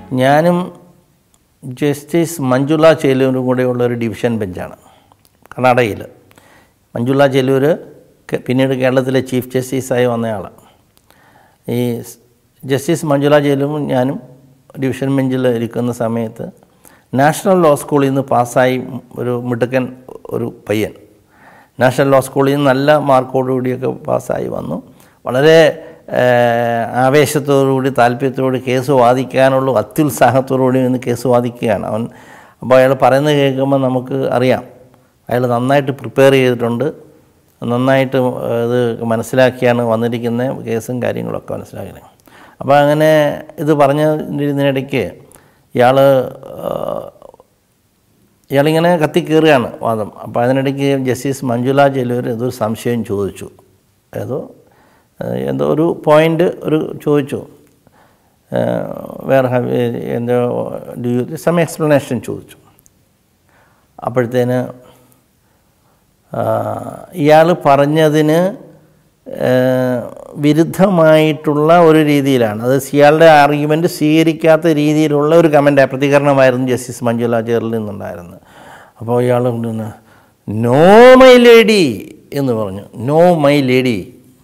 ഞാനും ജസ്റ്റിസ് മഞ്ജുള ചേലൂരും കൂടെയുള്ള ഒരു ഡിവിഷൻ ബെഞ്ചാണ് കർണാടകയിൽ മഞ്ജുള ചേലൂർ കെ- പിന്നീട് കേരളത്തിലെ ചീഫ് ജസ്റ്റിസായി വന്നയാളാണ് ഈ സ് ജസ്റ്റിസ് മഞ്ജുള ജയിലും ഞാനും ഡിവിഷൻ ബെഞ്ചിൽ ഇരിക്കുന്ന സമയത്ത് നാഷണൽ ലോ സ്കൂളിൽ നിന്ന് പാസ്സായി ഒരു മിടുക്കൻ ഒരു പയ്യൻ നാഷണൽ ലോ സ്കൂളിൽ നിന്ന് നല്ല മാർക്കോടുകൂടിയൊക്കെ പാസ്സായി വന്നു വളരെ ഏഹ്, ആവേശത്തോടുകൂടി താല്പര്യത്തോടുകൂടി കേസ് വാദിക്കാനുള്ള അത്യുത്സാഹത്തോടുകൂടി ഇന്ന് കേസ് വാദിക്കുകയാണ് അവൻ അപ്പോൾ അയാൾ പറയുന്നത് കേൾക്കുമ്പോൾ നമുക്ക് അറിയാം അയാൾ നന്നായിട്ട് പ്രിപ്പയർ ചെയ്തിട്ടുണ്ട് നന്നായിട്ട് ഇത് മനസ്സിലാക്കിയാണ് വന്നിരിക്കുന്ന കേസും കാര്യങ്ങളൊക്കെ മനസ്സിലാക്കുന്നത് അപ്പോൾ അങ്ങനെ ഇത് പറഞ്ഞതിനിടയ്ക്ക് ഇയാൾ ഇയാളിങ്ങനെ കത്തി കയറുകയാണ് വാദം അപ്പോൾ അതിനിടയ്ക്ക് ജസ്റ്റിസ് മഞ്ജുള ജലൂർ ഏതോ സംശയം ചോദിച്ചു ഏതോ ഏഹ്, എന്തോ ഒരു പോയിൻ്റ് ഒരു ചോദിച്ചു വേറെ ഹാവ് എന്തോ ഡു യു സം എക്സ്പ്ലനേഷൻ ചോദിച്ചു അപ്പോഴത്തേന് ഇയാൾ പറഞ്ഞതിന് ആ, വിരുദ്ധമായിട്ടുള്ള ഒരു രീതിയിലാണ് അത് ഇയാളുടെ ആർഗ്യുമെൻറ്റ് സ്വീകരിക്കാത്ത രീതിയിലുള്ള ഒരു കമൻ്റ് പ്രതികരണമായിരുന്നു ജസ്റ്റിസ് മഞ്ജുല ചേറിൽ നിന്നുണ്ടായിരുന്നത് അപ്പോൾ ഇയാൾ നിന്ന് നോ മൈ ലേഡി എന്ന് പറഞ്ഞു നോ മൈ ലേഡി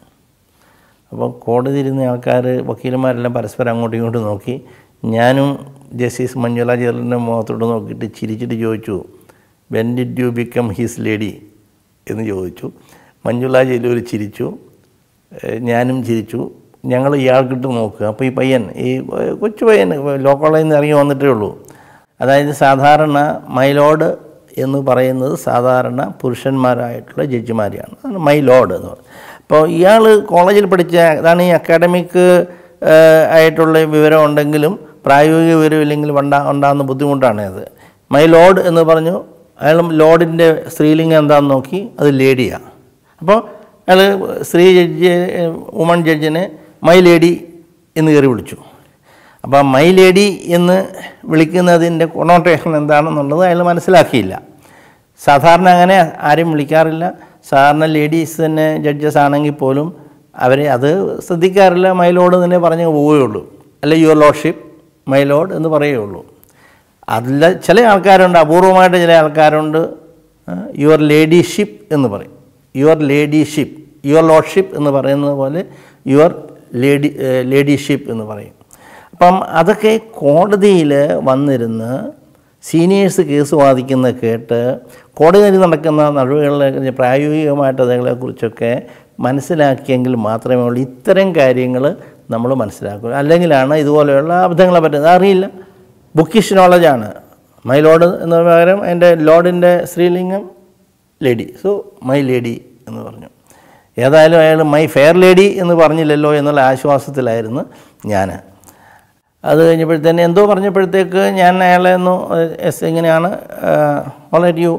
അപ്പോൾ കോടതിയിരുന്ന ആൾക്കാർ വക്കീലന്മാരെല്ലാം പരസ്പരം അങ്ങോട്ടും ഇങ്ങോട്ടും നോക്കി ഞാനും ജസ്റ്റിസ് മഞ്ജുള ജെറിൻ്റെ മുഖത്തോട്ട് നോക്കിയിട്ട് ചിരിച്ചിട്ട് ചോദിച്ചു when did you become his lady എന്ന് ചോദിച്ചു മഞ്ജുള ജയിലൂർ ചിരിച്ചു ഏഹ് ഞാനും ചിരിച്ചു ഞങ്ങൾ ഇയാൾക്കിട്ട് നോക്കുക അപ്പോൾ ഈ പയ്യൻ ഈ ഏഹ് കൊച്ചു പയ്യൻ ലോ കോളേജിൽ നിന്ന് ഇറങ്ങി വന്നിട്ടേ ഉള്ളൂ അതായത് സാധാരണ മൈലോഡ് എന്ന് പറയുന്നത് സാധാരണ പുരുഷന്മാരായിട്ടുള്ള ജഡ്ജിമാരെയാണ് അതാണ് മൈ ലോഡ് എന്ന് പറയുന്നത് അപ്പോൾ ഇയാൾ കോളേജിൽ പഠിച്ച അതാണ് ഈ അക്കാഡമിക് ആയിട്ടുള്ള വിവരം ഉണ്ടെങ്കിലും പ്രായോഗിക വിവരം ഇല്ലെങ്കിൽ ഉണ്ടാ ഉണ്ടാകുന്ന ബുദ്ധിമുട്ടാണ് അത് മൈ ലോഡ് എന്ന് പറഞ്ഞു അയാൾ ലോഡിൻ്റെ സ്ത്രീലിംഗം എന്താണെന്ന് നോക്കി അത് ലേഡിയാണ് അപ്പോൾ അയാൾ സ്ത്രീ ജഡ്ജി വുമൺ ജഡ്ജിനെ മൈ ലേഡി എന്ന് കയറി വിളിച്ചു അപ്പോൾ മൈ ലേഡി എന്ന് വിളിക്കുന്നതിൻ്റെ കൊണോട്ടേഷൻ എന്താണെന്നുള്ളത് അയാൾ മനസ്സിലാക്കിയില്ല സാധാരണ അങ്ങനെ ആരും വിളിക്കാറില്ല സാധാരണ ലേഡീസ് തന്നെ ജഡ്ജസ് ആണെങ്കിൽ പോലും അവരെ അത് ശ്രദ്ധിക്കാറില്ല മൈ ലോഡ് തന്നെ പറഞ്ഞു പോവുകയുള്ളൂ അല്ലെ യുവർ ലോഡ്ഷിപ്പ് മൈ ലോഡ് എന്ന് പറയുകയുള്ളൂ അതിൽ ചില ആൾക്കാരുണ്ട് അപൂർവമായിട്ട് ചില ആൾക്കാരുണ്ട് യുവർ ലേഡീഷിപ്പ് എന്ന് പറയും യുവർ ലേഡീഷിപ്പ് യുവർ ലോഡ്ഷിപ്പ് എന്ന് പറയുന്നത് പോലെ യുവർ ലേഡി ലേഡീഷിപ്പ് എന്ന് പറയും അപ്പം അതൊക്കെ കോടതിയിൽ വന്നിരുന്ന് സീനിയേഴ്സ് കേസ് വാദിക്കുന്ന കേട്ട് കോടതിയിൽ നടക്കുന്ന നടപടികളെ പ്രായോഗികമായിട്ട് അതുങ്ങളെക്കുറിച്ചൊക്കെ മനസ്സിലാക്കിയെങ്കിൽ മാത്രമേ ഉള്ളൂ ഇത്തരം കാര്യങ്ങൾ നമ്മൾ മനസ്സിലാക്കൂ അല്ലെങ്കിലാണ് ഇതുപോലെയുള്ള അബദ്ധങ്ങളെ പറ്റുന്നത് അറിയില്ല ബുക്കിഷ് നോളജാണ് മൈ ലോഡ് എന്ന് പകരം എൻ്റെ ലോഡിൻ്റെ സ്ത്രീലിംഗം ലേഡി സോ മൈ ലേഡി എന്ന് പറഞ്ഞു ഏതായാലും അയാൾ മൈ ഫെയർ ലേഡി എന്ന് പറഞ്ഞില്ലല്ലോ എന്നുള്ള ആശ്വാസത്തിലായിരുന്നു ഞാൻ അത് കഴിഞ്ഞപ്പോഴത്തേന് എന്തോ പറഞ്ഞപ്പോഴത്തേക്ക് ഞാൻ അയാളെ ഒന്ന് എസ് ഇങ്ങനെയാണ് വളരെ യു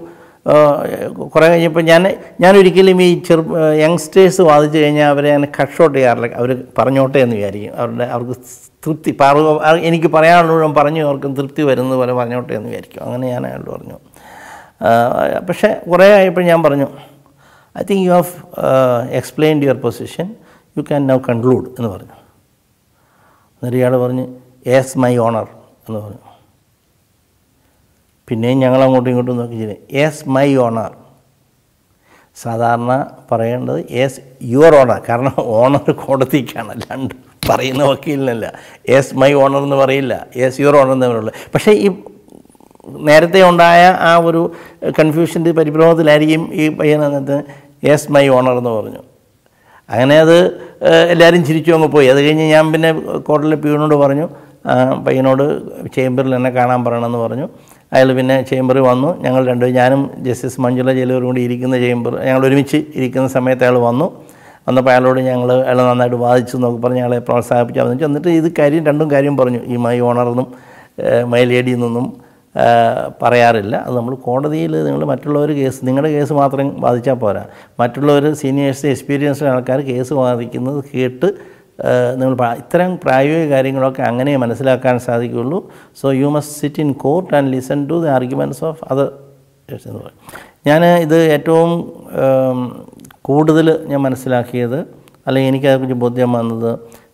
കുറേ കഴിഞ്ഞപ്പോൾ ഞാൻ ഞാനൊരിക്കലും ഈ ചെറു യങ്സ്റ്റേഴ്സ് വാദിച്ചു കഴിഞ്ഞാൽ അവരെ ഞാൻ കട്ട് ഷോട്ട് ചെയ്യാറില്ല അവർ പറഞ്ഞോട്ടെ എന്ന് വിചാരിക്കും അവരുടെ അവർക്ക് തൃപ്തി പറ എനിക്ക് പറയാനുള്ളതും പറഞ്ഞു അവർക്കും തൃപ്തി വരുന്നത് പോലെ പറഞ്ഞോട്ടെ എന്ന് വിചാരിക്കും അങ്ങനെ ഞാൻ അയാളോട് പറഞ്ഞു ആ, പക്ഷേ കുറേ ആയപ്പോൾ ഞാൻ പറഞ്ഞു I think you have explained your position you can now conclude എന്ന് പറഞ്ഞു എന്നിട്ട് ഇയാൾ പറഞ്ഞ് യെസ് മൈ ഓണർ എന്ന് പറഞ്ഞു പിന്നെയും ഞങ്ങൾ അങ്ങോട്ടും ഇങ്ങോട്ടും നോക്കി ചെയ്തു യെസ് മൈ ഓണർ സാധാരണ പറയേണ്ടത് യെസ് യുവർ ഓണർ കാരണം ഓണർ കോടതിക്കാണ് അല്ലാണ്ട് പറയുന്ന വക്കീലിനല്ല യെസ് മൈ ഓണർ എന്ന് പറയില്ല യെസ് യുവർ ഓണർ എന്ന് പറയുള്ളൂ പക്ഷേ ഈ നേരത്തെ ഉണ്ടായ ആ ഒരു കൺഫ്യൂഷൻ്റെ പരിഭ്രമത്തിലായിരിക്കും ഈ പയ്യൻ എന്നിട്ട് യെസ് മൈ ഓണർ എന്ന് പറഞ്ഞു അങ്ങനെ അത് ഏഹ്, എല്ലാവരും ചിരിച്ചു അങ്ങ് പോയി അത് കഴിഞ്ഞ് ഞാൻ പിന്നെ കോടതിയിലെ പ്യൂണിനോട് പറഞ്ഞു ആ, പയ്യനോട് ചേംബറിൽ എന്നെ കാണാൻ പറയണമെന്ന് പറഞ്ഞു അയാൾ പിന്നെ ചേംബറിൽ വന്നു ഞങ്ങൾ രണ്ടുപേരും ഞാനും ജസ്റ്റിസ് മഞ്ജുള ജയിലൂരും കൂടി ഇരിക്കുന്ന ചേംബർ ഞങ്ങൾ ഒരുമിച്ച് ഇരിക്കുന്ന സമയത്ത് അയാൾ വന്നു വന്നപ്പോൾ അയാളോട് ഞങ്ങൾ അയാൾ നന്നായിട്ട് വാദിച്ചു എന്നൊക്കെ പറഞ്ഞ് അയാളെ പ്രോത്സാഹിപ്പിച്ചു എന്നിട്ട് എന്നിട്ട് ഇത് കാര്യം രണ്ടും കാര്യം പറഞ്ഞു ഈ മൈ ഓണറെന്നും മൈ ലേഡി എന്നൊന്നും ആ, പറയാറില്ല അത് നമ്മൾ കോടതിയിൽ നിങ്ങൾ മറ്റുള്ളവർ കേസ് നിങ്ങളുടെ കേസ് മാത്രം വാദിച്ചാൽ പോരാ മറ്റുള്ളവർ സീനിയേഴ്സ് എക്സ്പീരിയൻസ്ഡ് ആൾക്കാർ കേസ് വാദിക്കുന്നത് കേട്ട് ആ, നിങ്ങൾ പ്രാ- ഇത്തരം പ്രായോഗിക കാര്യങ്ങളൊക്കെ അങ്ങനെ മനസ്സിലാക്കാൻ സാധിക്കുകയുള്ളൂ so you must sit in court and listen to the arguments of other എന്ന് പറയും ഞാൻ ഇത് ഏറ്റവും കൂടുതൽ ഞാൻ മനസ്സിലാക്കിയത് അല്ലെങ്കിൽ എനിക്കതിനെക്കുറിച്ച് ബോധ്യം വന്നത്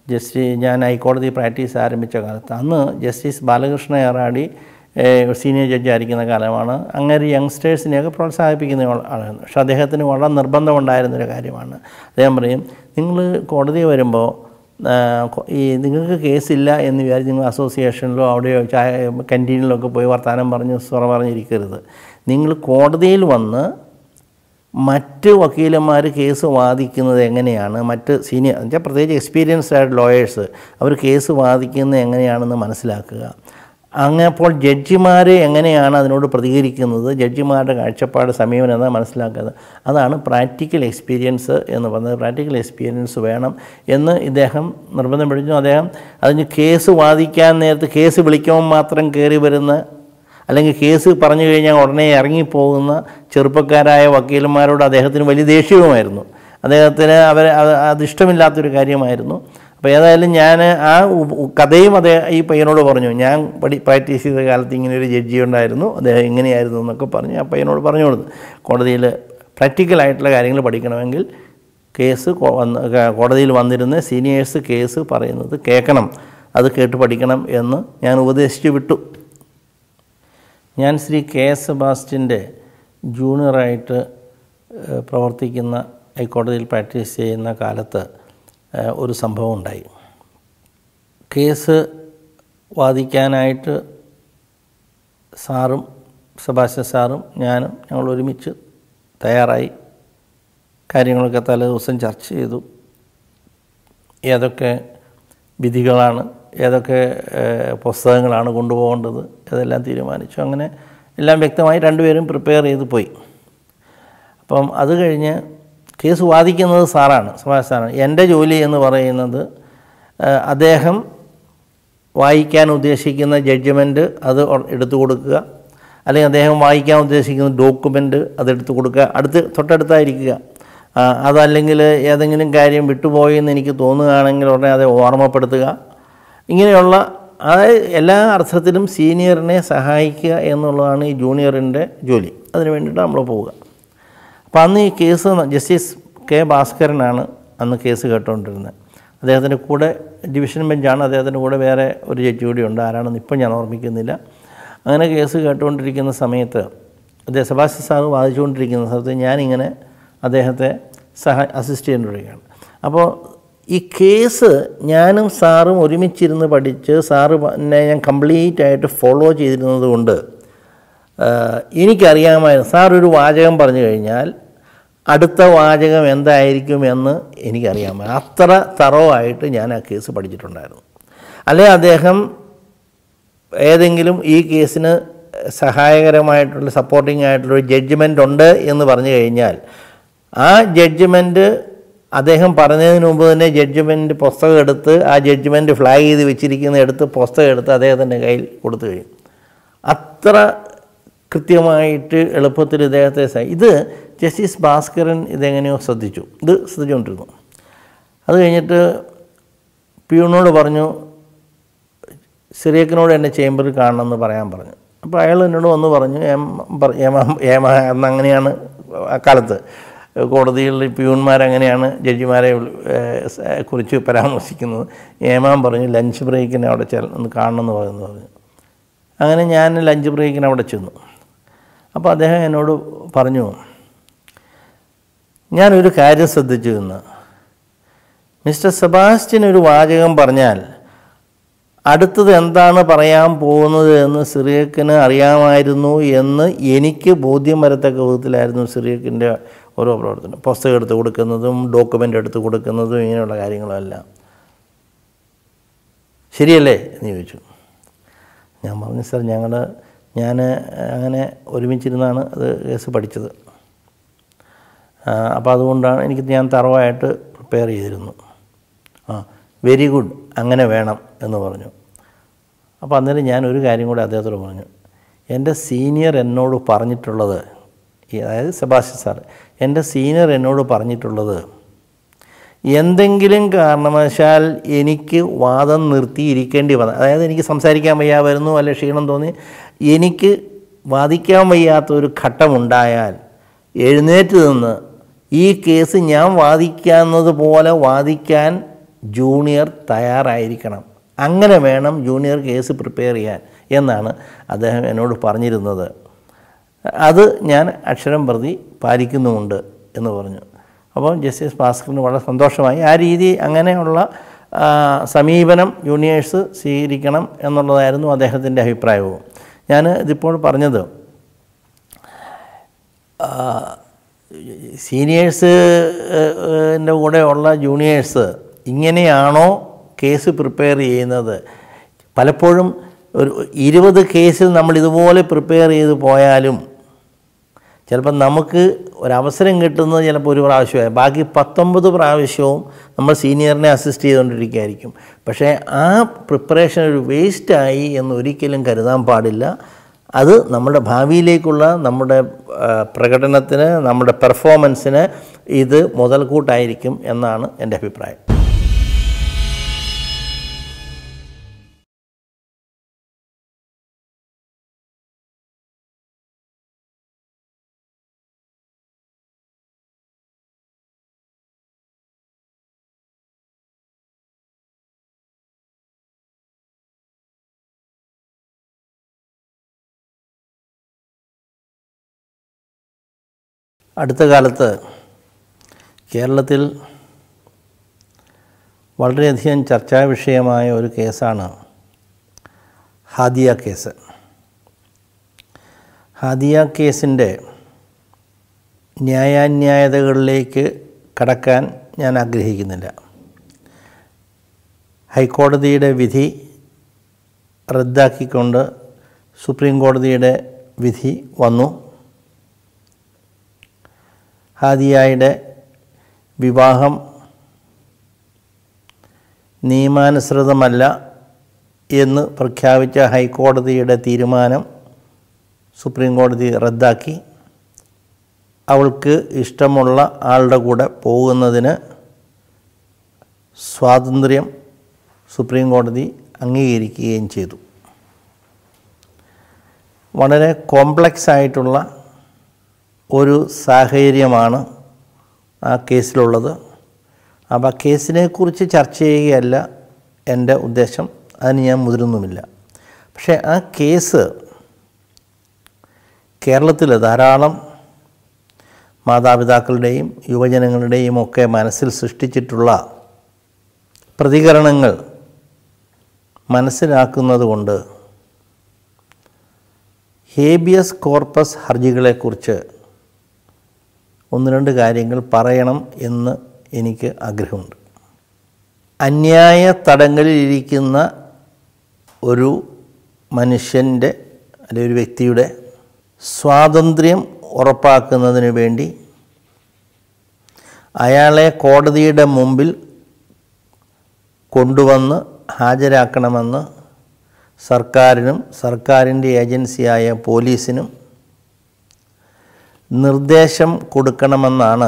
ജസ്റ്റി ഞാൻ ഹൈക്കോടതി പ്രാക്ടീസ് ആരംഭിച്ച കാലത്ത് അന്ന് justice Balakrishna Eradi senior judge ആയിരിക്കുന്ന കാലമാണ് അങ്ങനെ യങ്സ്റ്റേഴ്സിനെയൊക്കെ പ്രോത്സാഹിപ്പിക്കുന്ന ആളാണ് പക്ഷെ അദ്ദേഹത്തിന് വളരെ നിർബന്ധമുണ്ടായിരുന്നൊരു കാര്യമാണ് അദ്ദേഹം പറയും നിങ്ങൾ കോടതി വരുമ്പോൾ ആ, കൊ- ഈ നിങ്ങൾക്ക് കേസില്ല എന്ന് വിചാരിച്ച് നിങ്ങൾ അസോസിയേഷനിലോ അവിടെയോ ചായ കൻറ്റീനിലൊക്കെ പോയി വർത്തമാനം പറഞ്ഞ് സ്വറ പറഞ്ഞിരിക്കരുത് നിങ്ങൾ കോടതിയിൽ വന്ന് മറ്റ് വക്കീലന്മാർ കേസ് വാദിക്കുന്നത് എങ്ങനെയാണ് മറ്റ് സീനിയർ എന്നുവെച്ചാൽ പ്രത്യേകിച്ച് എക്സ്പീരിയൻസ്ഡ് ആയിട്ട് ലോയേഴ്സ് അവർ കേസ് വാദിക്കുന്നത് എങ്ങനെയാണെന്ന് മനസ്സിലാക്കുക അങ്ങനെ അപ്പോൾ ജഡ്ജിമാർ എങ്ങനെയാണ് അതിനോട് പ്രതികരിക്കുന്നത് ജഡ്ജിമാരുടെ കാഴ്ചപ്പാട് സമീപനം എന്താ മനസ്സിലാക്കുന്നത് അതാണ് പ്രാക്ടിക്കൽ എക്സ്പീരിയൻസ് എന്ന് പറയുന്നത് പ്രാക്ടിക്കൽ എക്സ്പീരിയൻസ് വേണം എന്ന് ഇദ്ദേഹം നിർബന്ധം പിടിച്ചു അദ്ദേഹം അതിന് കേസ് വാദിക്കാൻ നേരത്ത് കേസ് വിളിക്കുമ്പോൾ മാത്രം കയറി വരുന്ന അല്ലെങ്കിൽ കേസ് പറഞ്ഞു കഴിഞ്ഞാൽ ഉടനെ ഇറങ്ങിപ്പോകുന്ന ചെറുപ്പക്കാരായ വക്കീലന്മാരോട് അദ്ദേഹത്തിന് വലിയ ദേഷ്യവുമായിരുന്നു അദ്ദേഹത്തിന് അവർ അത് അതിഷ്ടമില്ലാത്തൊരു കാര്യമായിരുന്നു അപ്പോൾ ഏതായാലും ഞാൻ ആ ഉ- ഉ- കഥയും അതേ ഈ പയ്യനോട് പറഞ്ഞു ഞാൻ പഠി പ്രാക്ടീസ് ചെയ്ത കാലത്ത് ഇങ്ങനെ ഒരു ജഡ്ജി ഉണ്ടായിരുന്നു അദ്ദേഹം ഇങ്ങനെയായിരുന്നു എന്നൊക്കെ പറഞ്ഞ് ആ പയ്യനോട് പറഞ്ഞു കൊടുത്തു കോടതിയിൽ പ്രാക്ടിക്കലായിട്ടുള്ള കാര്യങ്ങൾ പഠിക്കണമെങ്കിൽ കേസ് കോ- വന്ന് ക- കോടതിയിൽ വന്നിരുന്ന സീനിയേഴ്സ് കേസ് പറയുന്നത് കേൾക്കണം അത് കേട്ട് പഠിക്കണം എന്ന് ഞാൻ ഉപദേശിച്ചു വിട്ടു ഞാൻ ശ്രീ കെ എസ് സെബാസ്റ്റിൻ്റെ ജൂനിയറായിട്ട് ഏഹ്, പ്രവർത്തിക്കുന്ന ഹൈക്കോടതിയിൽ പ്രാക്ടീസ് ചെയ്യുന്ന കാലത്ത് ഏഹ്, ഒരു സംഭവം ഉണ്ടായി കേസ് വാദിക്കാനായിട്ട് സാറും സെബാസ്റ്റ്യൻ സാറും ഞാനും ഞങ്ങൾ ഒരുമിച്ച് തയ്യാറായി കാര്യങ്ങളൊക്കെ തലേ ദിവസം ചർച്ച ചെയ്തു ഏതൊക്കെ വിധികളാണ് ഏതൊക്കെ ഏഹ്, പുസ്തകങ്ങളാണ് കൊണ്ടുപോകേണ്ടത് ഇതെല്ലാം തീരുമാനിച്ചു അങ്ങനെ എല്ലാം വ്യക്തമായി രണ്ടുപേരും പ്രിപ്പയർ ചെയ്ത് പോയി അപ്പം അത് കഴിഞ്ഞ് കേസ് വാദിക്കുന്നത് സാറാണ് സുഭാഷ് സാറാണ് എൻ്റെ ജോലി എന്ന് പറയുന്നത് ഏഹ്, അദ്ദേഹം വായിക്കാൻ ഉദ്ദേശിക്കുന്ന ജഡ്ജ്മെൻറ്റ് അത് ഒ- എടുത്തു കൊടുക്കുക അല്ലെങ്കിൽ അദ്ദേഹം വായിക്കാൻ ഉദ്ദേശിക്കുന്ന ഡോക്യുമെൻ്റ് അതെടുത്ത് കൊടുക്കുക അടുത്ത് തൊട്ടടുത്തായിരിക്കുക ആ, അതല്ലെങ്കിൽ ഏതെങ്കിലും കാര്യം വിട്ടുപോയെന്ന് എനിക്ക് തോന്നുകയാണെങ്കിൽ ഉടനെ അത് ഓർമ്മപ്പെടുത്തുക ഇങ്ങനെയുള്ള അതായത് എല്ലാ അർത്ഥത്തിലും സീനിയറിനെ സഹായിക്കുക എന്നുള്ളതാണ് ഈ ജൂനിയറിൻ്റെ ജോലി അതിന് വേണ്ടിയിട്ട് നമ്മൾ പോവുക അപ്പോൾ അന്ന് ഈ കേസ് ജസ്റ്റിസ് കെ ഭാസ്കരനാണ് അന്ന് കേസ് കേട്ടുകൊണ്ടിരുന്നത് അദ്ദേഹത്തിൻ്റെ കൂടെ ഡിവിഷൻ ബെഞ്ചാണ് അദ്ദേഹത്തിൻ്റെ കൂടെ വേറെ ഒരു ജഡ്ജി കൂടി ഉണ്ട് ആരാണെന്ന് ഇപ്പം ഞാൻ ഓർമ്മിക്കുന്നില്ല അങ്ങനെ കേസ് കേട്ടുകൊണ്ടിരിക്കുന്ന സമയത്ത് അദ്ദേഹം സെബാസ്റ്റ്യൻ സാറ് വാദിച്ചുകൊണ്ടിരിക്കുന്ന സമയത്ത് ഞാനിങ്ങനെ അദ്ദേഹത്തെ സഹ അസിസ്റ്റ് ചെയ്തുകൊണ്ടിരിക്കുകയാണ് അപ്പോൾ ഈ കേസ് ഞാനും സാറും ഒരുമിച്ചിരുന്ന് പഠിച്ച് സാറ് എന്നെ ഞാൻ കംപ്ലീറ്റ് ആയിട്ട് ഫോളോ ചെയ്തിരുന്നത് കൊണ്ട് ആഹ് എനിക്കറിയാമായിരുന്നു സാർ ഒരു വാചകം പറഞ്ഞു കഴിഞ്ഞാൽ അടുത്ത വാചകം എന്തായിരിക്കും എന്ന് എനിക്കറിയാമായിരുന്നു അത്ര തറവായിട്ട് ഞാൻ ആ കേസ് പഠിച്ചിട്ടുണ്ടായിരുന്നു അല്ലെ അദ്ദേഹം ഏതെങ്കിലും ഈ കേസിന് സഹായകരമായിട്ടുള്ള സപ്പോർട്ടിംഗ് ആയിട്ടുള്ള ഒരു ജഡ്ജ്മെൻ്റ് ഉണ്ട് എന്ന് പറഞ്ഞു കഴിഞ്ഞാൽ ആ ജഡ്ജ്മെൻറ്റ് അദ്ദേഹം പറഞ്ഞതിന് മുമ്പ് തന്നെ ജഡ്ജ്മെൻറ്റ് പുസ്തകം എടുത്ത് ആ ജഡ്ജ്മെൻറ്റ് ഫ്ലാഗ് ചെയ്ത് വെച്ചിരിക്കുന്ന എടുത്ത് പുസ്തകം എടുത്ത് അദ്ദേഹത്തിൻ്റെ കയ്യിൽ കൊടുത്തു കഴിയും അത്ര കൃത്യമായിട്ട് എളുപ്പത്തിൽ ഇദ്ദേഹത്തെ സഹ- ഇത് ജസ്റ്റിസ് ഭാസ്കരൻ ഇതെങ്ങനെയോ ശ്രദ്ധിച്ചു ഇത് ശ്രദ്ധിച്ചുകൊണ്ടിരുന്നു അത് കഴിഞ്ഞിട്ട് പിയൂണോട് പറഞ്ഞു സിറിയക്കിനോട് എന്നെ ചേംബറിൽ കാണണമെന്ന് പറയാൻ പറഞ്ഞു അപ്പോൾ അയാൾ എന്നോട് വന്ന് പറഞ്ഞു ഏം പറ- ഏമ ഏമ എന്നങ്ങനെയാണ് അക്കാലത്ത് കോടതികളിൽ പ്യൂൺമാരങ്ങനെയാണ് ജഡ്ജിമാരെ വിളി- ഏഹ് സ- കുറിച്ച് പരാമർശിക്കുന്നത് ഏമാൻ പറഞ്ഞു ലഞ്ച് ബ്രേക്കിന് അവിടെ ചെൽ ഒന്ന് കാണണമെന്ന് പറഞ്ഞു പറഞ്ഞു അങ്ങനെ ഞാൻ ലഞ്ച് ബ്രേക്കിന് അവിടെ ചെന്നു അപ്പോൾ അദ്ദേഹം എന്നോട് പറഞ്ഞു ഞാനൊരു കാര്യം ശ്രദ്ധിച്ചു എന്ന് മിസ്റ്റർ സെബാസ്റ്റ്യൻ ഒരു വാചകം പറഞ്ഞാൽ അടുത്തത് എന്താണ് പറയാൻ പോകുന്നത് എന്ന് സിറിയക്കിന് അറിയാമായിരുന്നു എന്ന് എനിക്ക് ബോധ്യം വരത്തക്ക വിധത്തിലായിരുന്നു സിറിയക്കിൻ്റെ ഓരോ പ്രവർത്തനം പുസ്തകം എടുത്ത് കൊടുക്കുന്നതും ഡോക്യുമെൻ്റ് എടുത്ത് കൊടുക്കുന്നതും ഇങ്ങനെയുള്ള കാര്യങ്ങളെല്ലാം ശരിയല്ലേ എന്ന് ചോദിച്ചു ഞാൻ പറഞ്ഞു സാർ ഞങ്ങൾ ഞാൻ അങ്ങനെ ഒരുമിച്ചിരുന്നാണ് അത് കേസ് പഠിച്ചത് അപ്പോൾ അതുകൊണ്ടാണ് എനിക്ക് ഞാൻ തറവായിട്ട് പ്രിപ്പയർ ചെയ്തിരുന്നു ആ വെരി ഗുഡ് അങ്ങനെ വേണം എന്ന് പറഞ്ഞു അപ്പോൾ അന്നേരം ഞാൻ ഒരു കാര്യം കൂടി അദ്ദേഹത്തോട് പറഞ്ഞു എൻ്റെ സീനിയർ എന്നോട് പറഞ്ഞിട്ടുള്ളത് ഈ അതായത് സെബാസ്റ്റ്യൻ സാർ എൻ്റെ സീനിയർ എന്നോട് പറഞ്ഞിട്ടുള്ളത് എന്തെങ്കിലും കാരണവശാൽ എനിക്ക് വാദം നിർത്തിയിരിക്കേണ്ടി വന്ന അതായത് എനിക്ക് സംസാരിക്കാൻ വയ്യ വരുന്നു അല്ലെ ക്ഷീണം തോന്നി എനിക്ക് വാദിക്കാൻ വയ്യാത്ത ഒരു ഘട്ടമുണ്ടായാൽ എഴുന്നേറ്റ് നിന്ന് ഈ കേസ് ഞാൻ വാദിക്കാവുന്നത് പോലെ വാദിക്കാൻ ജൂനിയർ തയ്യാറായിരിക്കണം അങ്ങനെ വേണം ജൂനിയർ കേസ് പ്രിപ്പയർ ചെയ്യാൻ എന്നാണ് അദ്ദേഹം എന്നോട് പറഞ്ഞിരുന്നത് അത് ഞാൻ അക്ഷരം പ്രതി പാലിക്കുന്നുമുണ്ട് എന്ന് പറഞ്ഞു അപ്പോൾ ജസ്റ്റിസ് ഭാസ്കറിന് വളരെ സന്തോഷമായി ആ രീതി അങ്ങനെയുള്ള ആ, സമീപനം ജൂനിയേഴ്സ് സ്വീകരിക്കണം എന്നുള്ളതായിരുന്നു അദ്ദേഹത്തിൻ്റെ അഭിപ്രായവും ഞാൻ ഇതിപ്പോൾ പറഞ്ഞത് സീനിയേഴ്സിൻ്റെ കൂടെ ഉള്ള ജൂനിയേഴ്സ് ഇങ്ങനെയാണോ കേസ് പ്രിപ്പയർ ചെയ്യുന്നത് പലപ്പോഴും ഒരു ഇരുപത് കേസിൽ നമ്മൾ ഇതുപോലെ പ്രിപ്പയർ ചെയ്ത് പോയാലും ചിലപ്പോൾ നമുക്ക് ഒരവസരം കിട്ടുന്നത് ചിലപ്പോൾ ഒരു പ്രാവശ്യമായി ബാക്കി പത്തൊമ്പത് പ്രാവശ്യവും നമ്മൾ സീനിയറിനെ അസിസ്റ്റ് ചെയ്തുകൊണ്ടിരിക്കുകയായിരിക്കും പക്ഷേ ആ പ്രിപ്പറേഷൻ ഒരു വേസ്റ്റായി എന്ന് ഒരിക്കലും കരുതാൻ പാടില്ല അത് നമ്മുടെ ഭാവിയിലേക്കുള്ള നമ്മുടെ ആ, പ്രകടനത്തിന് നമ്മുടെ പെർഫോമൻസിന് ഇത് മുതൽക്കൂട്ടായിരിക്കും എന്നാണ് എൻ്റെ അഭിപ്രായം അടുത്ത കാലത്ത് കേരളത്തിൽ വളരെയധികം ചർച്ചാ വിഷയമായ ഒരു കേസാണ് ഹാദിയ കേസ് ഹാദിയ കേസിൻ്റെ ന്യായാന്യായതകളിലേക്ക് കടക്കാൻ ഞാൻ ആഗ്രഹിക്കുന്നില്ല ഹൈക്കോടതിയുടെ വിധി റദ്ദാക്കിക്കൊണ്ട് സുപ്രീം കോടതിയുടെ വിധി വന്നു ഹാദിയായുടെ വിവാഹം നിയമാനുസൃതമല്ല എന്ന് പ്രഖ്യാപിച്ച ഹൈക്കോടതിയുടെ തീരുമാനം സുപ്രീം കോടതി റദ്ദാക്കി അവൾക്ക് ഇഷ്ടമുള്ള ആളുടെ കൂടെ പോകുന്നതിന് സ്വാതന്ത്ര്യം സുപ്രീം കോടതി അംഗീകരിക്കുകയും ചെയ്തു വളരെ കോംപ്ലക്സ് ആയിട്ടുള്ള ഒരു സാഹചര്യമാണ് ആ കേസിലുള്ളത് അപ്പോൾ ആ കേസിനെക്കുറിച്ച് ചർച്ച ചെയ്യുകയല്ല എൻ്റെ ഉദ്ദേശം അതിന് ഞാൻ മുതിരുന്നുമില്ല പക്ഷേ ആ കേസ് കേരളത്തിൽ ധാരാളം മാതാപിതാക്കളുടെയും യുവജനങ്ങളുടെയും ഒക്കെ മനസ്സിൽ സൃഷ്ടിച്ചിട്ടുള്ള പ്രതികരണങ്ങൾ മനസ്സിലാക്കുന്നത് കൊണ്ട് ഹേബിയസ് കോർപ്പസ് ഹർജികളെക്കുറിച്ച് ഒന്ന് രണ്ട് കാര്യങ്ങൾ പറയണം എന്ന് എനിക്ക് ആഗ്രഹമുണ്ട് അന്യായ തടങ്കലിലിരിക്കുന്ന ഒരു മനുഷ്യൻ്റെ അല്ലെങ്കിൽ ഒരു വ്യക്തിയുടെ സ്വാതന്ത്ര്യം ഉറപ്പാക്കുന്നതിന് വേണ്ടി അയാളെ കോടതിയുടെ മുമ്പിൽ കൊണ്ടുവന്ന് ഹാജരാക്കണമെന്ന് സർക്കാരിനും സർക്കാരിൻ്റെ ഏജൻസിയായ പോലീസിനും നിർദ്ദേശം കൊടുക്കണമെന്നാണ്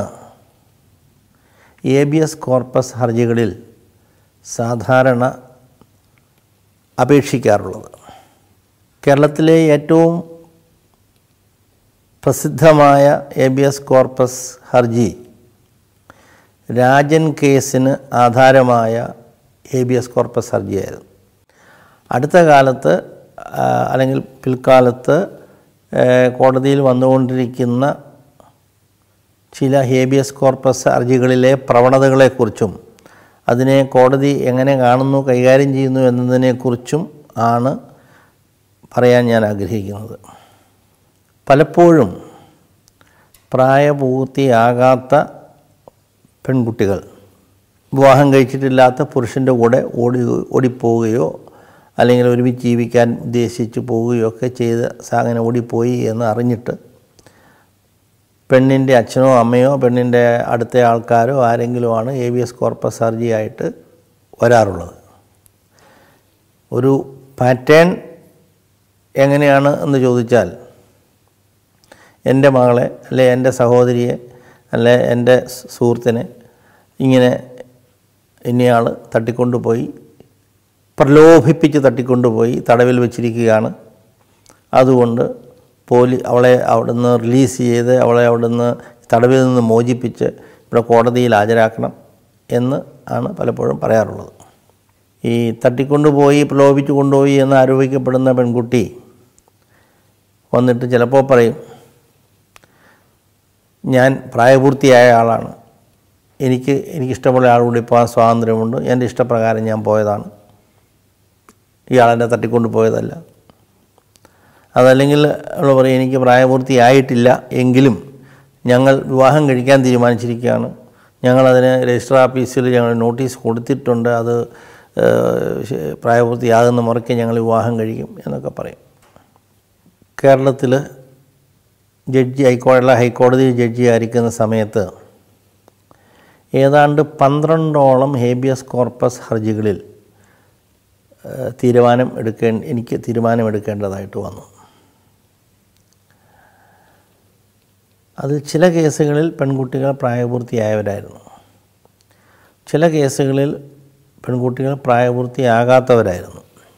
ഏബിയസ് കോർപ്പസ് ഹർജികളിൽ സാധാരണ അപേക്ഷിക്കാറുള്ളത് കേരളത്തിലെ ഏറ്റവും പ്രസിദ്ധമായ ഏബിയസ് കോർപ്പസ് ഹർജി രാജൻ കേസിന് ആധാരമായ ഏബിയസ് കോർപ്പസ് ഹർജിയായിരുന്നു അടുത്ത കാലത്ത് ആ, അല്ലെങ്കിൽ പിൽക്കാലത്ത് ഏ, കോടതിയിൽ വന്നുകൊണ്ടിരിക്കുന്ന ചില ഹേബിയസ് കോർപ്പസ് ഹർജികളിലെ പ്രവണതകളെക്കുറിച്ചും അതിനെ കോടതി എങ്ങനെ കാണുന്നു കൈകാര്യം ചെയ്യുന്നു എന്നതിനെക്കുറിച്ചും ആണ് പറയാൻ ഞാൻ ആഗ്രഹിക്കുന്നത് പലപ്പോഴും പ്രായപൂർത്തിയാകാത്ത പെൺകുട്ടികൾ വിവാഹം കഴിച്ചിട്ടില്ലാത്ത പുരുഷൻ്റെ കൂടെ ഓടി ഓടിപ്പോവുകയോ അല്ലെങ്കിൽ ഒരുമിച്ച് ജീവിക്കാൻ ഉദ്ദേശിച്ച് പോവുകയോ ഒക്കെ ചെയ്ത് അങ്ങനെ ഓടിപ്പോയി എന്ന് അറിഞ്ഞിട്ട് പെണ്ണിൻ്റെ അച്ഛനോ അമ്മയോ പെണ്ണിൻ്റെ അടുത്ത ആൾക്കാരോ ആരെങ്കിലുമാണ് എ വി എസ് കോർപ്പസ് സർജിയായിട്ട് വരാറുള്ളത് ഒരു പാറ്റേൺ എങ്ങനെയാണ് എന്ന് ചോദിച്ചാൽ എൻ്റെ മകളെ അല്ലെ എൻ്റെ സഹോദരിയെ അല്ലെ എൻ്റെ സുഹൃത്തിനെ ഇങ്ങനെ ഇനിയാൾ തട്ടിക്കൊണ്ടുപോയി പ്രലോഭിപ്പിച്ച് തട്ടിക്കൊണ്ടുപോയി തടവിൽ വെച്ചിരിക്കുകയാണ് അതുകൊണ്ട് പോലീ അവളെ അവിടുന്ന് റിലീസ് ചെയ്ത് അവളെ അവിടുന്ന് തടവിൽ നിന്ന് മോചിപ്പിച്ച് ഇവിടെ കോടതിയിൽ ഹാജരാക്കണം എന്ന് ആണ് പലപ്പോഴും പറയാറുള്ളത് ഈ തട്ടിക്കൊണ്ടുപോയി പ്രലോഭിച്ചു കൊണ്ടുപോയി എന്ന് ആരോപിക്കപ്പെടുന്ന പെൺകുട്ടി വന്നിട്ട് ചിലപ്പോൾ പറയും ഞാൻ പ്രായപൂർത്തിയായ ആളാണ് എനിക്ക് എനിക്കിഷ്ടമുള്ള ആളുകൂടി പോകാൻ സ്വാതന്ത്ര്യമുണ്ട് എൻ്റെ ഇഷ്ടപ്രകാരം ഞാൻ പോയതാണ് ഇയാളെന്നെ തട്ടിക്കൊണ്ട് പോയതല്ല അതല്ലെങ്കിൽ അവൾ പറയും എനിക്ക് പ്രായപൂർത്തിയായിട്ടില്ല എങ്കിലും ഞങ്ങൾ വിവാഹം കഴിക്കാൻ തീരുമാനിച്ചിരിക്കുകയാണ് ഞങ്ങളതിന് രജിസ്റ്റർ ഓഫീസിൽ ഞങ്ങൾ നോട്ടീസ് കൊടുത്തിട്ടുണ്ട് അത് ഏഹ്, ശ- പ്രായപൂർത്തിയാകുന്ന മുറയ്ക്ക് ഞങ്ങൾ വിവാഹം കഴിക്കും എന്നൊക്കെ പറയും കേരളത്തിൽ ജഡ്ജി ഹൈക്കോടതി ഹൈക്കോടതി ജഡ്ജി ആയിരിക്കുന്ന സമയത്ത് ഏതാണ്ട് പന്ത്രണ്ടോളം ഹേബിയസ് കോർപ്പസ് ഹർജികളിൽ ഏഹ്, തീരുമാനം എടുക്കേ എനിക്ക് തീരുമാനമെടുക്കേണ്ടതായിട്ട് വന്നു അതിൽ ചില കേസുകളിൽ പെൺകുട്ടികൾ പ്രായപൂർത്തിയായവരായിരുന്നു ചില കേസുകളിൽ പെൺകുട്ടികൾ പ്രായപൂർത്തിയാകാത്തവരായിരുന്നു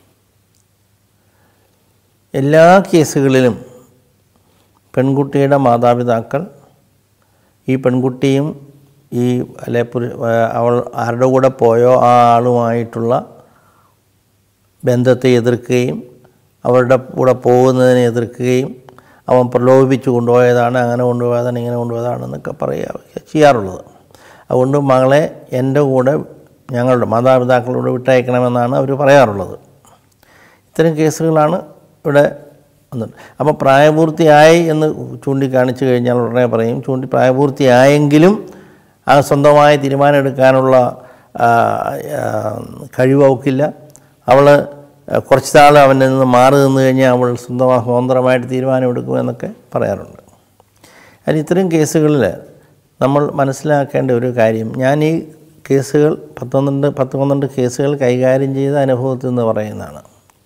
എല്ലാ കേസുകളിലും പെൺകുട്ടിയുടെ മാതാപിതാക്കൾ ഈ പെൺകുട്ടിയും ഈ അല്ലെ പുരു- അവൾ ആരുടെ കൂടെ പോയോ ആ ആളുമായിട്ടുള്ള ബന്ധത്തെ എതിർക്കുകയും അവരുടെ കൂടെ പോകുന്നതിനെ എതിർക്കുകയും അവൻ പ്രലോഭിപ്പിച്ചു കൊണ്ടുപോയതാണ് അങ്ങനെ കൊണ്ടുപോയതാണ് ഇങ്ങനെ കൊണ്ടുപോയതാണെന്നൊക്കെ പറയുക ചെയ്യാറുള്ളത് അതുകൊണ്ട് മകളെ എൻ്റെ കൂടെ ഞങ്ങളുടെ മാതാപിതാക്കളോട് വിട്ടയക്കണമെന്നാണ് അവർ പറയാറുള്ളത് ഇത്തരം കേസുകളാണ് ഇവിടെ വന്നത് അപ്പോൾ പ്രായപൂർത്തിയായി എന്ന് ചൂണ്ടിക്കാണിച്ചു കഴിഞ്ഞാൽ ഉടനെ പറയും ചൂണ്ടി പ്രായപൂർത്തിയായെങ്കിലും ആ സ്വന്തമായി തീരുമാനമെടുക്കാനുള്ള ആ, ആ, കഴിവ് അവൾക്കില്ല അവൾ കുറച്ച് നാൾ അവനിൽ നിന്ന് മാറി നിന്ന് കഴിഞ്ഞാൽ അവൾ സ്വന്തമായി സ്വതന്ത്രമായിട്ട് തീരുമാനമെടുക്കുമെന്നൊക്കെ പറയാറുണ്ട് അതിന് ഇത്തരം കേസുകളിൽ നമ്മൾ മനസ്സിലാക്കേണ്ട ഒരു കാര്യം ഞാൻ ഈ കേസുകൾ പത്തൊന്നണ്ട് പത്ത് പന്ത്രണ്ട് കേസുകൾ കൈകാര്യം ചെയ്ത അനുഭവത്തിൽ നിന്ന് പറയുന്നതാണ്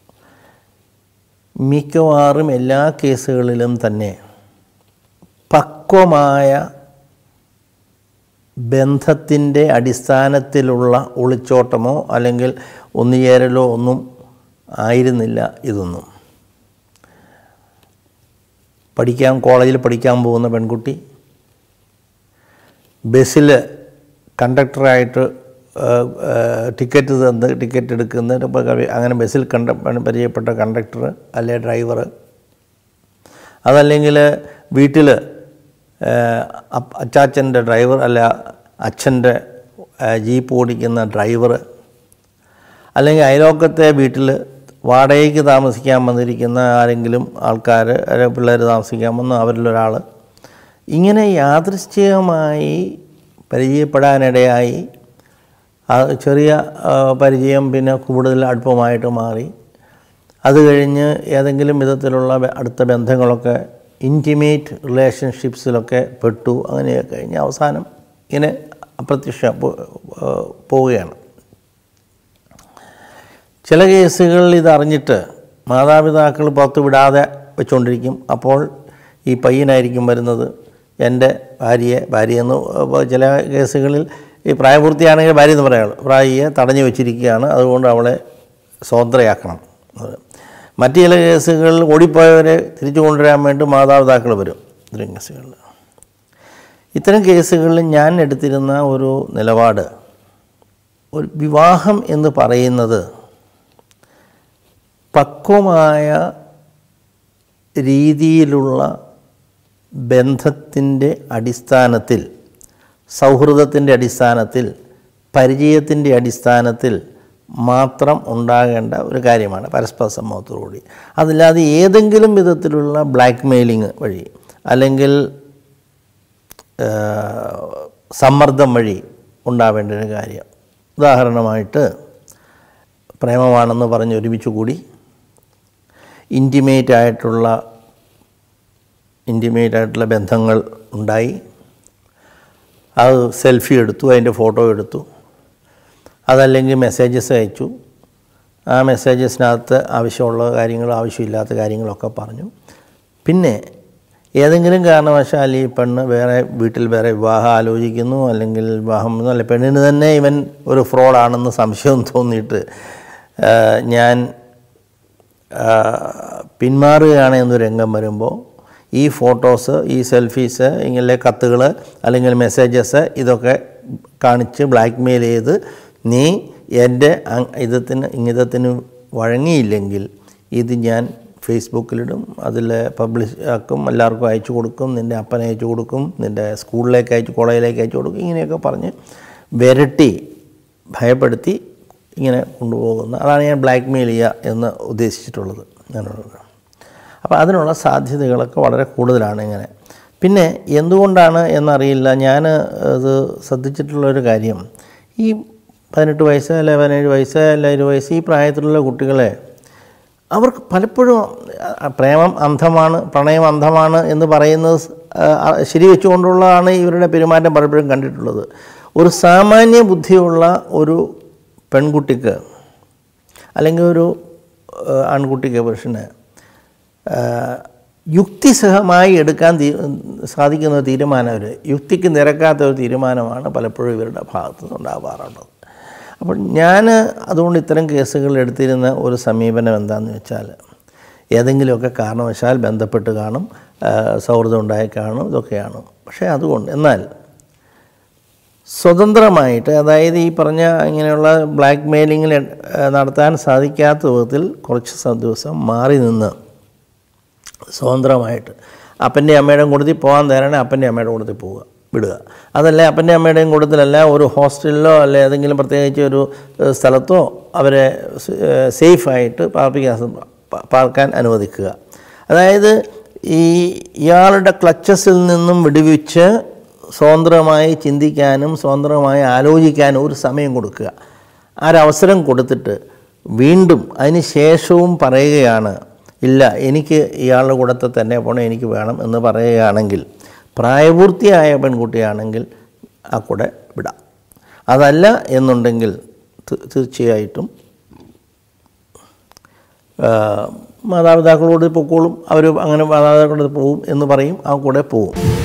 മിക്കവാറും എല്ലാ കേസുകളിലും തന്നെ പക്വമായ ബന്ധത്തിൻ്റെ അടിസ്ഥാനത്തിലുള്ള ഒളിച്ചോട്ടമോ അല്ലെങ്കിൽ ഒന്നുചേരലോ ഒന്നും ആയിരുന്നില്ല ഇതൊന്നും പഠിക്കാൻ കോളേജിൽ പഠിക്കാൻ പോകുന്ന പെൺകുട്ടി ബസ്സിൽ കണ്ടക്ടറായിട്ട് ടിക്കറ്റ് തന്ന് ടിക്കറ്റ് എടുക്കുന്ന ഇപ്പൊ കവി- അങ്ങനെ ബസ്സിൽ കണ്ട പരിചയപ്പെട്ട കണ്ടക്ടർ അല്ലെ ഡ്രൈവർ അതല്ലെങ്കിൽ വീട്ടിൽ അച്ചാച്ചൻ്റെ ഡ്രൈവർ അല്ല അച്ഛൻ്റെ ജീപ്പ് ഓടിക്കുന്ന ഡ്രൈവർ അല്ലെങ്കിൽ അയലോക്കത്തെ വീട്ടിൽ വാടകയ്ക്ക് താമസിക്കാൻ വന്നിരിക്കുന്ന ആരെങ്കിലും ആൾക്കാർ അല്ലെങ്കിൽ പിള്ളേർ താമസിക്കാൻ വന്ന അവരിലൊരാൾ ഇങ്ങനെ യാദൃശ്ചികമായി പരിചയപ്പെടാനിടയായി ആ ചെറിയ ആ, പരിചയം പിന്നെ കൂടുതൽ അടുപ്പമായിട്ട് മാറി അത് കഴിഞ്ഞ് ഏതെങ്കിലും വിധത്തിലുള്ള ബ- അടുത്ത ബന്ധങ്ങളൊക്കെ ഇൻറ്റിമേറ്റ് റിലേഷൻഷിപ്സിലൊക്കെ പെട്ടു അങ്ങനെയൊക്കെ കഴിഞ്ഞ് അവസാനം ഇങ്ങനെ അപ്രത്യക്ഷ പോ- ആ, പോവുകയാണ് ചില കേസുകളിൽ ഇതറിഞ്ഞിട്ട് മാതാപിതാക്കൾ പുറത്ത് വിടാതെ വെച്ചുകൊണ്ടിരിക്കും അപ്പോൾ ഈ പയ്യനായിരിക്കും വരുന്നത് എൻ്റെ ഭാര്യയെ ഭാര്യയെന്ന് ഇപ്പോൾ ചില കേസുകളിൽ ഈ പ്രായപൂർത്തിയാണെങ്കിൽ ഭാര്യ എന്ന് പറയാം പ്രായിയെ തടഞ്ഞു വെച്ചിരിക്കുകയാണ് അതുകൊണ്ട് അവളെ സ്വതന്ത്രയാക്കണം അത്. മറ്റ് ചില കേസുകളിൽ ഓടിപ്പോയവരെ തിരിച്ചു കൊണ്ടുവരാൻ വേണ്ടി മാതാപിതാക്കൾ വരും ഇത്തരം കേസുകളിൽ ഇത്തരം കേസുകളിൽ ഞാൻ എടുത്തിരുന്ന ഒരു നിലപാട് ഒരു വിവാഹം എന്ന് പറയുന്നത് പക്വമായ രീതിയിലുള്ള ബന്ധത്തിൻ്റെ അടിസ്ഥാനത്തിൽ സൗഹൃദത്തിൻ്റെ അടിസ്ഥാനത്തിൽ പരിചയത്തിൻ്റെ അടിസ്ഥാനത്തിൽ മാത്രം ഉണ്ടാകേണ്ട ഒരു കാര്യമാണ് പരസ്പര സമ്മതത്തോടുകൂടി അതല്ലാതെ ഏതെങ്കിലും വിധത്തിലുള്ള ബ്ലാക്ക് മെയിലിങ് വഴി അല്ലെങ്കിൽ ആ, സമ്മർദ്ദം വഴി ഉണ്ടാവേണ്ട ഒരു കാര്യം ഉദാഹരണമായിട്ട് പ്രേമമാണെന്ന് പറഞ്ഞ് ഒരുമിച്ച് കൂടി ഇൻറ്റിമേറ്റ് ആയിട്ടുള്ള ഇൻറ്റിമേറ്റ് ആയിട്ടുള്ള ബന്ധങ്ങൾ ഉണ്ടായി അത് സെൽഫി എടുത്തു അതിൻ്റെ ഫോട്ടോ എടുത്തു അതല്ലെങ്കിൽ മെസ്സേജസ് അയച്ചു ആ മെസ്സേജസിനകത്ത് ആവശ്യമുള്ള കാര്യങ്ങൾ ആവശ്യമില്ലാത്ത കാര്യങ്ങളൊക്കെ പറഞ്ഞു പിന്നെ ഏതെങ്കിലും കാരണവശാൽ ഈ പെണ്ണ് വേറെ വീട്ടിൽ വേറെ വിവാഹം ആലോചിക്കുന്നു അല്ലെങ്കിൽ വിവാഹം അല്ല പെണ്ണിന് തന്നെ ഇവൻ ഒരു ഫ്രോഡാണെന്ന് സംശയം തോന്നിയിട്ട് ആ, ഞാൻ ആ, പിന്മാറുകയാണ് എന്നൊരു രംഗം വരുമ്പോൾ ഈ ഫോട്ടോസ് ഈ സെൽഫീസ് ഇങ്ങനെ കത്തുകൾ അല്ലെങ്കിൽ മെസ്സേജസ് ഇതൊക്കെ കാണിച്ച് ബ്ലാക്ക് മെയിൽ ചെയ്ത് നീ എൻ്റെ അ- ഇതത്തിന് ഇംഗിതത്തിന് വഴങ്ങിയില്ലെങ്കിൽ ഇത് ഞാൻ ഫേസ്ബുക്കിലിടും അതിൽ പബ്ലിഷ് ആക്കും എല്ലാവർക്കും അയച്ചു കൊടുക്കും നിൻ്റെ അപ്പനെ അയച്ചു കൊടുക്കും നിൻ്റെ സ്കൂളിലേക്ക് അയച്ചു കോളേജിലേക്ക് അയച്ചു കൊടുക്കും ഇങ്ങനെയൊക്കെ പറഞ്ഞ് വിരട്ടി ഭയപ്പെടുത്തി ഇങ്ങനെ കൊണ്ടുപോകുന്ന അതാണ് ഞാൻ ബ്ലാക്ക് മെയിൽ ചെയ്യുക എന്ന് ഉദ്ദേശിച്ചിട്ടുള്ളത് ഞാനോട് അപ്പോൾ അതിനുള്ള സാധ്യതകളൊക്കെ വളരെ കൂടുതലാണ് ഇങ്ങനെ പിന്നെ എന്തുകൊണ്ടാണ് എന്നറിയില്ല ഞാൻ അത് ശ്രദ്ധിച്ചിട്ടുള്ളൊരു കാര്യം ഈ പതിനെട്ട് വയസ്സ് അല്ലെ പതിനേഴ് വയസ്സ് അല്ല ഇരുപത് വയസ്സ് ഈ പ്രായത്തിലുള്ള കുട്ടികളെ അവർക്ക് പലപ്പോഴും ആ, പ്രേമം അന്ധമാണ് പ്രണയം അന്ധമാണ് എന്ന് പറയുന്നത് സ്- ആ, ശരി വെച്ചുകൊണ്ടുള്ളതാണ് ഇവരുടെ പെരുമാറ്റം പലപ്പോഴും കണ്ടിട്ടുള്ളത് ഒരു സാമാന്യ ബുദ്ധിയുള്ള ഒരു പെൺകുട്ടിക്ക് അല്ലെങ്കിൽ ഒരു ആ, ആൺകുട്ടിക്ക് പുരുഷന് ആ, യുക്തിസഹമായി എടുക്കാൻ തീ സാധിക്കുന്ന ഒരു തീരുമാനം ഒരു യുക്തിക്ക് നിരക്കാത്ത ഒരു തീരുമാനമാണ് പലപ്പോഴും ഇവരുടെ ഭാഗത്തു നിന്നുണ്ടാവാറുള്ളത് അപ്പോൾ ഞാൻ അതുകൊണ്ട് ഇത്തരം കേസുകൾ എടുത്തിരുന്ന ഒരു സമീപനം എന്താണെന്ന് വെച്ചാൽ ഏതെങ്കിലുമൊക്കെ കാരണവശാൽ ബന്ധപ്പെട്ട് കാണും ആ, സൗഹൃദം ഉണ്ടായി കാണും ഇതൊക്കെയാണ് പക്ഷേ അതുകൊണ്ട് എന്നാൽ സ്വതന്ത്രമായിട്ട് അതായത് ഈ പറഞ്ഞ ഇങ്ങനെയുള്ള ബ്ലാക്ക് മെയിലിങ്ങിൽ നടത്താൻ സാധിക്കാത്ത വിധത്തിൽ കുറച്ച് സ- ദിവസം മാറി നിന്ന് സ്വതന്ത്രമായിട്ട് അപ്പൻ്റെ അമ്മയുടെയും കൂട്ടത്തിൽ പോകാൻ തരാണെങ്കിൽ അപ്പൻ്റെ അമ്മയുടെ കൂട്ടത്തിൽ പോവുക വിടുക അതല്ല അപ്പൻ്റെ അമ്മയുടെയും കൂട്ടത്തിലല്ല ഒരു ഹോസ്റ്റലിലോ അല്ല ഏതെങ്കിലും പ്രത്യേകിച്ച് ഒരു ഏഹ്, സ്ഥലത്തോ അവരെ സ്- ഏഹ്, സേഫായിട്ട് പാർപ്പിക്കാൻ സ- പ- പാർക്കാൻ അനുവദിക്കുക അതായത് ഈ ഇയാളുടെ ക്ലച്ചസിൽ നിന്നും വിടുവിച്ച് സ്വതന്ത്രമായി ചിന്തിക്കാനും സ്വതന്ത്രമായി ആലോചിക്കാനും ഒരു സമയം കൊടുക്കുക ആ ഒരവസരം കൊടുത്തിട്ട് വീണ്ടും അതിന് ശേഷവും പറയുകയാണ് ഇല്ല എനിക്ക് ഇയാളുടെ കൂടത്തെ തന്നെ പോകണം എനിക്ക് വേണം എന്ന് പറയുകയാണെങ്കിൽ പ്രായപൂർത്തിയായ പെൺകുട്ടിയാണെങ്കിൽ ആ കൂടെ വിടാം അതല്ല എന്നുണ്ടെങ്കിൽ തീ- തീർച്ചയായിട്ടും ആ, മാതാപിതാക്കളോട് പൊക്കോളും അവർ അങ്ങനെ മാതാപിതാക്കളോട് പോവും എന്ന് പറയും ആ കൂടെ പോവും